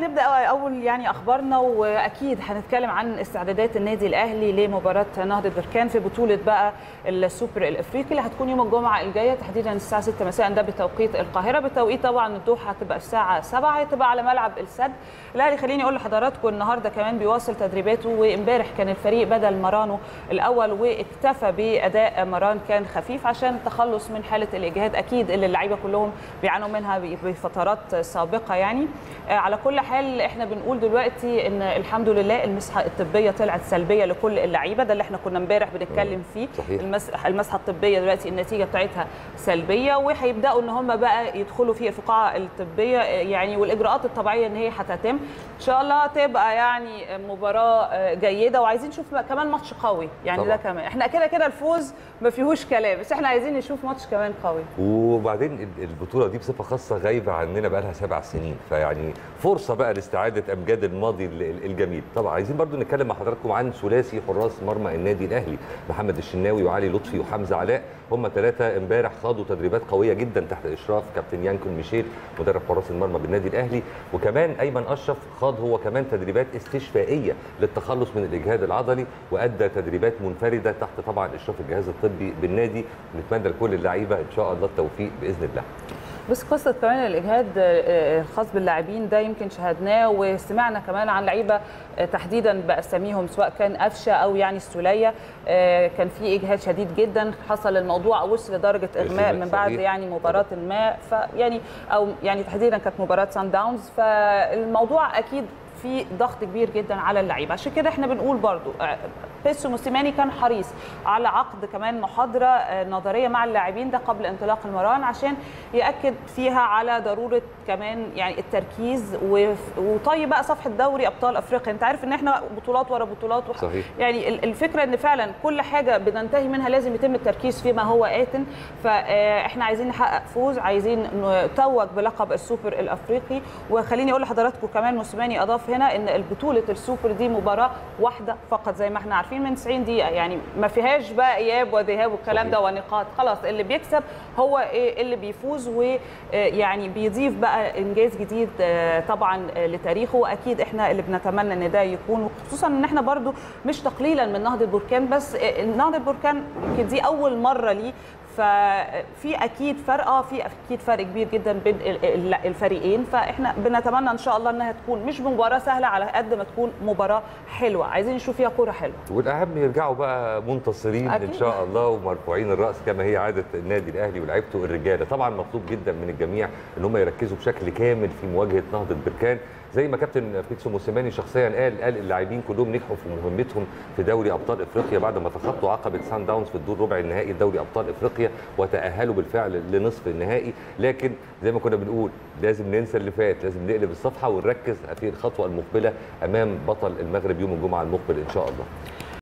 نبدا اول يعني اخبارنا واكيد هنتكلم عن استعدادات النادي الاهلي لمباراه نهضه بركان في بطوله بقى السوبر الافريقي اللي هتكون يوم الجمعه الجايه تحديدا الساعه 6 مساء ده بتوقيت القاهره بالتوقيت طبعا الدوحه هتبقى الساعه 7 هتبقى على ملعب السد الاهلي خليني اقول لحضراتكم النهارده كمان بيواصل تدريباته وامبارح كان الفريق بدل مرانه الاول واكتفى باداء مران كان خفيف عشان التخلص من حاله الاجهاد اكيد اللي اللعيبه كلهم بيعانوا منها بفترات سابقه يعني على كل حال احنا بنقول دلوقتي ان الحمد لله المسحه الطبيه طلعت سلبيه لكل اللعيبه ده اللي احنا كنا امبارح بنتكلم فيه صحيح. المسحه المسحه الطبيه دلوقتي النتيجه بتاعتها سلبيه وهيبداوا ان هم بقى يدخلوا في الفقاعه الطبيه يعني والاجراءات الطبيعيه ان هي هتتم ان شاء الله تبقى يعني مباراه جيده وعايزين نشوف كمان ماتش قوي يعني طبعا. ده كمان احنا كده كده الفوز ما فيهوش كلام بس احنا عايزين نشوف ماتش كمان قوي وبعدين البطوله دي بصفه خاصه غايبه عننا بقى لها سبع سنين فيعني فرصه بقى لاستعاده امجاد الماضي ال- الجميل طبعا عايزين برضو نتكلم مع حضراتكم عن ثلاثي حراس مرمى النادي الاهلي محمد الشناوي وعلي لطفي وحمزه علاء هم ثلاثه امبارح خاضوا تدريبات قويه جدا تحت اشراف كابتن يانكون ميشيل مدرب حراس المرمى بالنادي الاهلي وكمان ايمن اشرف خاض هو كمان تدريبات استشفائيه للتخلص من الاجهاد العضلي وادى تدريبات منفرده تحت طبعا اشراف الجهاز الطبي بالنادي نتمنى لكل اللعيبه ان شاء الله التوفيق باذن الله بس قصه كمان الاجهاد آه، الخاص باللاعبين ده يمكن شاهدناه وسمعنا كمان عن لعيبه آه، تحديدا باساميهم سواء كان قفشه او يعني السوليه آه، كان في اجهاد شديد جدا حصل الموضوع وصل لدرجه اغماء من بعد صحيح. يعني مباراه ما فيعني او يعني تحديدا كانت مباراه سان داونز فالموضوع اكيد في ضغط كبير جدا على اللعيبه عشان كده احنا بنقول برضو آه، بيسو موسيماني كان حريص على عقد كمان محاضره آه، نظريه مع اللاعبين ده قبل انطلاق المران عشان ياكد فيها على ضروره كمان يعني التركيز وف- وطي بقى صفحه دوري ابطال افريقيا انت عارف ان احنا بطولات ورا بطولات وح- صحيح. يعني ال- الفكره ان فعلا كل حاجه بننتهي منها لازم يتم التركيز فيما هو آت فاحنا عايزين نحقق فوز عايزين نتوج بلقب السوبر الافريقي وخليني اقول لحضراتكم كمان موسيماني اضاف هنا ان البطوله السوبر دي مباراه واحده فقط زي ما احنا عارفين من 90 دقيقه يعني ما فيهاش بقى اياب وذهاب والكلام ده صحيح. ونقاط خلاص اللي بيكسب هو إيه اللي بيفوز ويعني بيضيف بقى انجاز جديد آه، طبعا آه، لتاريخه واكيد احنا اللي بنتمنى ان ده يكون خصوصا ان احنا برضو مش تقليلا من نهضه بركان بس آه، نهضه بركان يمكن دي اول مره ليه ففي اكيد فرق اه في اكيد فرق كبير جدا بين ال- ال- الفريقين فاحنا بنتمنى ان شاء الله انها تكون مش مباراه سهله على قد ما تكون مباراه حلوه عايزين نشوف فيها كوره حلوه والاهم يرجعوا بقى منتصرين أكيد. ان شاء الله ومرفوعين الراس كما هي عاده النادي الاهلي ولاعيبته الرجاله طبعا مطلوب جدا من الجميع ان هم يركزوا بشكل كامل في مواجهه نهضه بركان زي ما كابتن بيتسو موسيماني شخصيا قال قال اللاعبين كلهم نجحوا في مهمتهم في دوري ابطال افريقيا بعد ما تخطوا عقبه سان داونز في الدور ربع النهائي لدوري ابطال افريقيا وتاهلوا بالفعل لنصف النهائي لكن زي ما كنا بنقول لازم ننسى اللي فات لازم نقلب الصفحه ونركز في الخطوه المقبله امام بطل المغرب يوم الجمعه المقبل ان شاء الله